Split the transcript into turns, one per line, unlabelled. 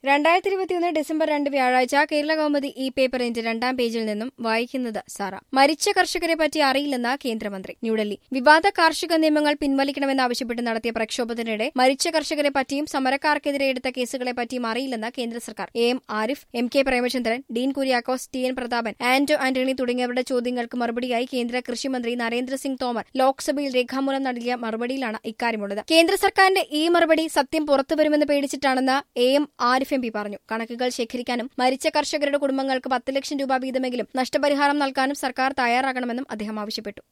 രണ്ടായിരത്തി ഇരുപത്തിയൊന്ന് ഡിസംബർ രണ്ട് വ്യാഴാഴ്ച കേരള കൗമുദി ഈ പേപ്പറിന്റെ രണ്ടാം പേജിൽ നിന്നും വായിക്കുന്നത് സാറ മരിച്ച കർഷകരെ പറ്റി അറിയില്ലെന്ന് കേന്ദ്രമന്ത്രി ന്യൂഡൽഹി വിവാദ കാർഷിക നിയമങ്ങൾ പിൻവലിക്കണമെന്നാവശ്യപ്പെട്ട് നടത്തിയ പ്രക്ഷോഭത്തിനിടെ മരിച്ച കർഷകരെ പറ്റിയും സമരക്കാർക്കെതിരെ എടുത്ത കേസുകളെ പറ്റിയും അറിയില്ലെന്ന് കേന്ദ്ര സർക്കാർ A M Arif M K Premachandran Dean Kuriakose T N Prathapan Anto Antony തുടങ്ങിയവരുടെ ചോദ്യങ്ങൾക്ക് മറുപടിയായി കേന്ദ്ര കൃഷിമന്ത്രി നരേന്ദ്രസിംഗ് തോമർ ലോക്സഭയിൽ രേഖാമൂലം നൽകിയ മറുപടിയിലാണ് ഇക്കാര്യമുള്ളത് കേന്ദ്ര സർക്കാരിന്റെ ഈ മറുപടി സത്യം പുറത്തുവരുമെന്ന് പേടിച്ചിട്ടാണെന്ന് A M Arif M P പറഞ്ഞു കണക്കുകൾ ശേഖരിക്കാനും മരിച്ച കർഷകരുടെ കുടുംബങ്ങൾക്ക് പത്ത് ലക്ഷം രൂപ വീതമെങ്കിലും നഷ്ടപരിഹാരം നൽകാനും സർക്കാർ തയ്യാറാകണമെന്നും അദ്ദേഹം ആവശ്യപ്പെട്ടു